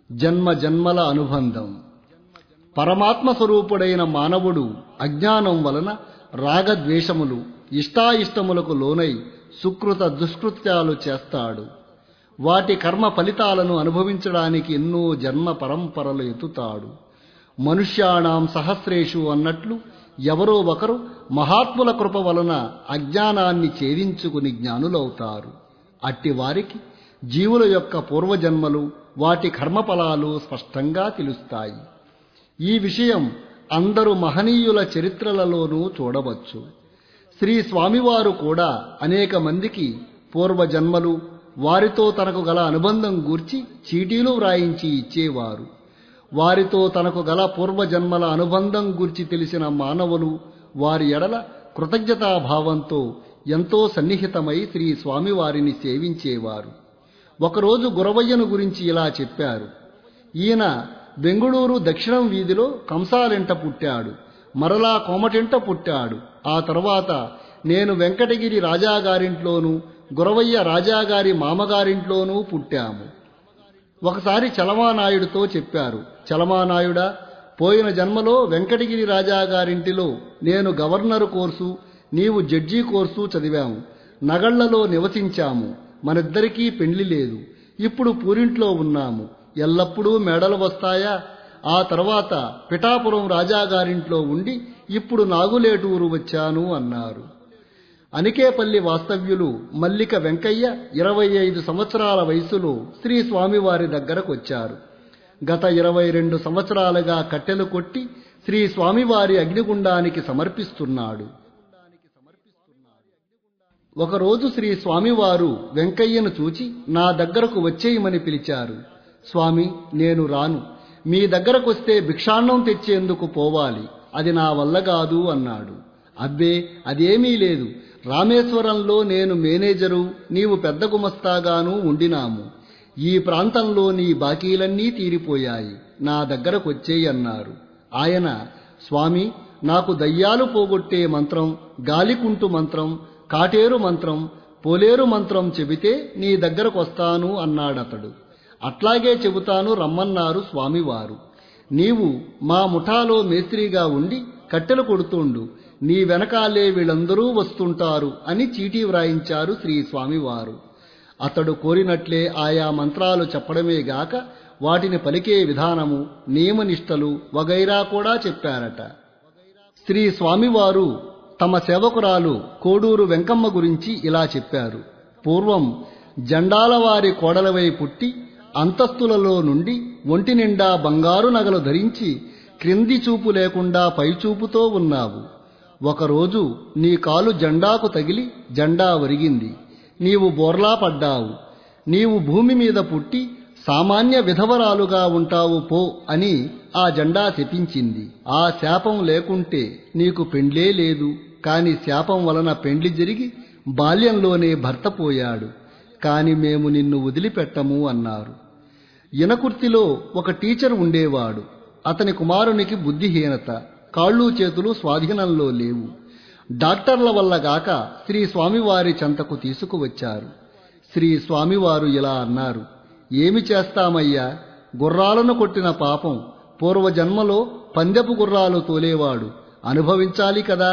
జన్మ జన్మల అనుబంధం పరమాత్మ స్వరూపుడైన మానవుడు అజ్ఞానం వలన రాగద్వేషములు ఇష్టాయిష్టములకు లోనై సుకృత దుష్కృత్యాలు చేస్తాడు వాటి కర్మ ఫలితాలను అనుభవించడానికి ఎన్నో జన్మ పరంపరలు ఎత్తుతాడు మనుష్యాణం సహస్రేషు అన్నట్లు ఎవరో ఒకరు మహాత్ముల కృప వలన అజ్ఞానాన్ని ఛేదించుకుని జ్ఞానులవుతారు అట్టి వారికి జీవుల యొక్క పూర్వజన్మలు వాటి కర్మఫలాలు స్పష్టంగా తెలుస్తాయి ఈ విషయం అందరు మహనీయుల చరిత్రలలోనూ చూడవచ్చు శ్రీ స్వామివారు కూడా అనేక మందికి పూర్వజన్మలు వారితో తనకు గల అనుబంధం గూర్చి చీటీలు వ్రాయించి ఇచ్చేవారు వారితో తనకు గల పూర్వజన్మల అనుబంధం గూర్చి తెలిసిన మానవులు వారి ఎడల కృతజ్ఞతాభావంతో ఎంతో సన్నిహితమై శ్రీ స్వామివారిని సేవించేవారు ఒకరోజు గురవయ్యను గురించి ఇలా చెప్పారు ఈయన బెంగుళూరు దక్షిణం వీధిలో కంసాలెంట పుట్టాడు మరలా కోమటింట పుట్టాడు ఆ తర్వాత నేను వెంకటగిరి రాజాగారింట్లోనూ గురవయ్య రాజాగారి మామగారింట్లోనూ పుట్టాము ఒకసారి చలమానాయుడితో చెప్పారు చలమానాయుడా పోయిన జన్మలో వెంకటగిరి రాజాగారింటిలో నేను గవర్నరు కోర్సు నీవు జడ్జి కోర్సు చదివాము నగళ్లలో నివసించాము మనిద్దరికీ పెండ్లి లేదు ఇప్పుడు పూరింట్లో ఉన్నాము ఎల్లప్పుడూ మేడలు వస్తాయా ఆ తర్వాత పిఠాపురం రాజాగారింట్లో ఉండి ఇప్పుడు నాగులేటూరు వచ్చాను అన్నారు అనికేపల్లి వాస్తవ్యులు మల్లిక వెంకయ్య ఇరవై ఐదు సంవత్సరాల వయసులో శ్రీ స్వామివారి దగ్గరకు వచ్చారు గత ఇరవై రెండు సంవత్సరాలుగా కట్టెలు కొట్టి శ్రీ స్వామివారి అగ్నిగుండానికి సమర్పిస్తున్నాడు ఒకరోజు శ్రీ స్వామివారు వెంకయ్యను చూచి నా దగ్గరకు వచ్చేయమని పిలిచారు స్వామి నేను రాను మీ దగ్గరకొస్తే భిక్షాన్నం తెచ్చేందుకు పోవాలి అది నా వల్ల కాదు అన్నాడు అబ్బే అదేమీ లేదు రామేశ్వరంలో నేను మేనేజరు నీవు పెద్ద గుమస్తాగాను ఉండినాము ఈ ప్రాంతంలో నీ బాకీలన్నీ తీరిపోయాయి నా దగ్గరకొచ్చేయి అన్నారు ఆయన స్వామి నాకు దయ్యాలు పోగొట్టే మంత్రం గాలికుంటు మంత్రం కాటేరు మంత్రం పోలేరు మంత్రం చెబితే నీ దగ్గరకొస్తాను అన్నాడతడు అట్లాగే చెబుతాను రమ్మన్నారు స్వామివారు నీవు మా ముఠాలో మేస్త్రిగా ఉండి కట్టెలు కొడుతుండు నీ వెనకాలే వీళ్ళందరూ వస్తుంటారు అని చీటీ వ్రాయించారు శ్రీ స్వామివారు అతడు కోరినట్లే ఆయా మంత్రాలు చెప్పడమే గాక వాటిని పలికే విధానము నియమనిష్టలు వగైరా కూడా చెప్పారట శ్రీ స్వామివారు తమ సేవకురాలు కోడూరు వెంకమ్మ గురించి ఇలా చెప్పారు పూర్వం జండాలవారి కోడలవై పుట్టి అంతస్తులలో నుండి ఒంటి నిండా బంగారు నగలు ధరించి క్రింది చూపు లేకుండా పైచూపుతో ఉన్నావు ఒకరోజు నీ కాలు జెండాకు తగిలి జెండా ఒరిగింది నీవు బోర్లా పడ్డావు నీవు భూమి మీద పుట్టి సామాన్య విధవరాలుగా ఉంటావు పో అని ఆ జెండా శపించింది ఆ శాపం లేకుంటే నీకు పెండ్లే లేదు కాని శాపం వలన పెండ్లి జరిగి బాల్యంలోనే భర్త పోయాడు కాని మేము నిన్ను వదిలిపెట్టము అన్నారు ఇనకుర్తిలో ఒక టీచర్ ఉండేవాడు అతని కుమారునికి బుద్ధిహీనత కాళ్ళు చేతులు స్వాధీనంలో లేవు డాక్టర్ల వల్ల గాక శ్రీ స్వామివారి చెంతకు తీసుకువచ్చారు శ్రీ స్వామివారు ఇలా అన్నారు ఏమి చేస్తామయ్యా గుర్రాలను కొట్టిన పాపం పూర్వజన్మలో పందెపు గుర్రాలు తోలేవాడు అనుభవించాలి కదా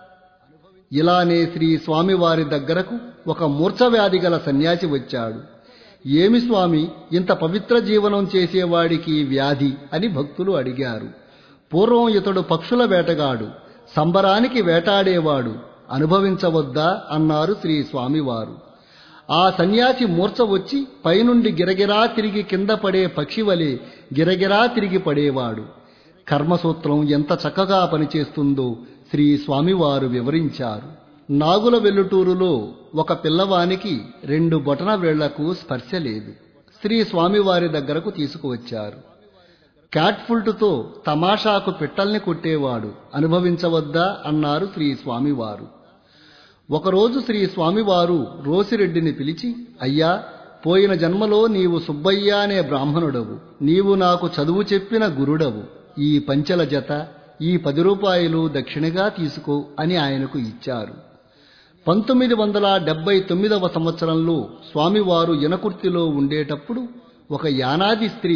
ఇలానే శ్రీ స్వామివారి దగ్గరకు ఒక మూర్ఛవ్యాధి గల సన్యాసి వచ్చాడు ఏమి స్వామి ఇంత పవిత్ర జీవనం చేసేవాడికి వ్యాధి అని భక్తులు అడిగారు పూర్వం ఇతడు పక్షుల వేటగాడు సంబరానికి వేటాడేవాడు అనుభవించవద్దా అన్నారు శ్రీ స్వామివారు ఆ సన్యాసి మూర్ఛ వచ్చి పైనుండి గిరగిరా తిరిగి కింద పడే పక్షి వలె గిరగిరా తిరిగి పడేవాడు కర్మసూత్రం ఎంత చక్కగా పనిచేస్తుందో శ్రీ స్వామివారు వివరించారు నాగుల వెల్లుటూరులో ఒక పిల్లవానికి రెండు బొటన వేళ్లకు స్పర్శ లేదు శ్రీ స్వామివారి దగ్గరకు తీసుకువచ్చారు క్యాట్ఫుల్టుతో తమాషాకు పిట్టల్ని కొట్టేవాడు అనుభవించవద్దా అన్నారు శ్రీ స్వామివారు ఒకరోజు శ్రీ స్వామివారు రోసిరెడ్డిని పిలిచి అయ్యా పోయిన జన్మలో నీవు సుబ్బయ్య అనే బ్రాహ్మణుడవు నీవు నాకు చదువు చెప్పిన గురుడవు ఈ పంచెల జత ఈ పది రూపాయలు దక్షిణగా తీసుకో అని ఆయనకు ఇచ్చారు పంతొమ్మిది వందల డెబ్బై తొమ్మిదవ సంవత్సరంలో స్వామివారు ఇనకుర్తిలో ఉండేటప్పుడు ఒక యానాది స్త్రీ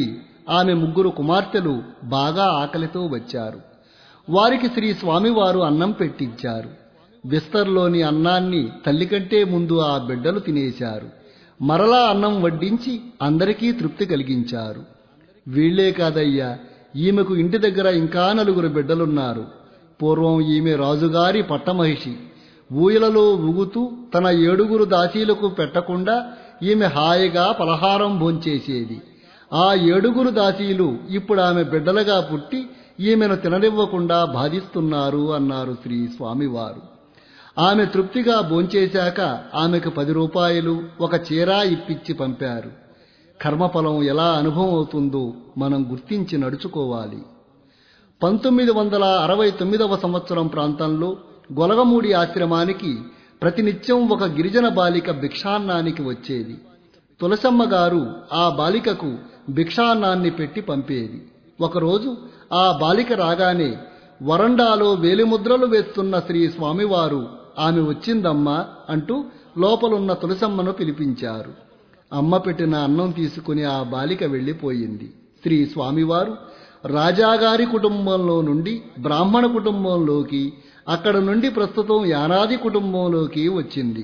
ఆమె ముగ్గురు కుమార్తెలు బాగా ఆకలితో వచ్చారు వారికి శ్రీ స్వామివారు అన్నం పెట్టించారు బిస్తర్లోని అన్నాన్ని తల్లి కంటే ముందు ఆ బిడ్డలు తినేశారు మరలా అన్నం వడ్డించి అందరికీ తృప్తి కలిగించారు వీళ్లే కాదయ్యా ఈమెకు ఇంటి దగ్గర ఇంకా నలుగురు బిడ్డలున్నారు పూర్వం ఈమె రాజుగారి పట్టమహిషి ఊయలలో ఊగుతూ తన ఏడుగురు దాసీలకు పెట్టకుండా ఈమె హాయిగా పలహారం భోంచేసేది ఆ ఏడుగురు దాసీలు ఇప్పుడు ఆమె బిడ్డలుగా పుట్టి ఈమెను తిననివ్వకుండా బాధిస్తున్నారు అన్నారు శ్రీ స్వామివారు ఆమె తృప్తిగా భోంచేశాక ఆమెకు పది రూపాయలు ఒక చీర ఇప్పించి పంపారు కర్మఫలం ఎలా అనుభవం అవుతుందో మనం గుర్తించి నడుచుకోవాలి పంతొమ్మిది వందల అరవై తొమ్మిదవ సంవత్సరం ప్రాంతంలో గొలగమూడి ఆశ్రమానికి ప్రతినిత్యం ఒక గిరిజన బాలిక భిక్షాన్నానికి వచ్చేది తులసమ్మ గారు ఆ బాలికకు భిక్షాన్నాన్ని పెట్టి పంపేది ఒకరోజు ఆ బాలిక రాగానే వరండాలో వేలిముద్రలు వేస్తున్న శ్రీ స్వామివారు ఆమె వచ్చిందమ్మా అంటూ లోపలున్న తులసమ్మను పిలిపించారు అమ్మ పెట్టిన అన్నం తీసుకుని ఆ బాలిక వెళ్ళిపోయింది శ్రీ స్వామివారు రాజాగారి కుటుంబంలో నుండి బ్రాహ్మణ కుటుంబంలోకి అక్కడ నుండి ప్రస్తుతం యానాది కుటుంబంలోకి వచ్చింది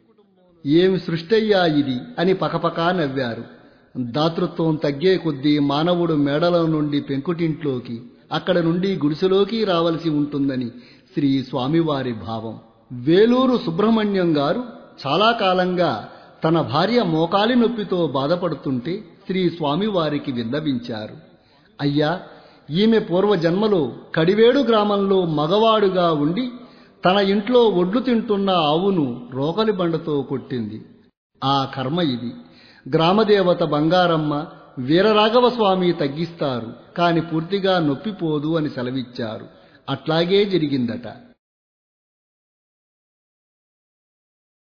ఏమి సృష్టయ్యా ఇది అని పకపకా నవ్వారు దాతృత్వం తగ్గే కొద్దీ మానవుడు మేడల నుండి పెంకుటింట్లోకి అక్కడ నుండి గుడిసెలోకి రావలసి ఉంటుందని శ్రీ స్వామివారి భావం వేలూరు సుబ్రహ్మణ్యం గారు చాలా కాలంగా తన భార్య మోకాలి నొప్పితో బాధపడుతుంటే శ్రీ స్వామివారికి విన్నవించారు అయ్యా ఈమె పూర్వజన్మలో కడివేడు గ్రామంలో మగవాడుగా ఉండి తన ఇంట్లో ఒడ్లు తింటున్న ఆవును రోకలి బండతో కొట్టింది ఆ కర్మ ఇది గ్రామదేవత బంగారమ్మ వీరరాఘవ స్వామి తగ్గిస్తారు కాని పూర్తిగా నొప్పిపోదు అని సెలవిచ్చారు అట్లాగే జరిగిందట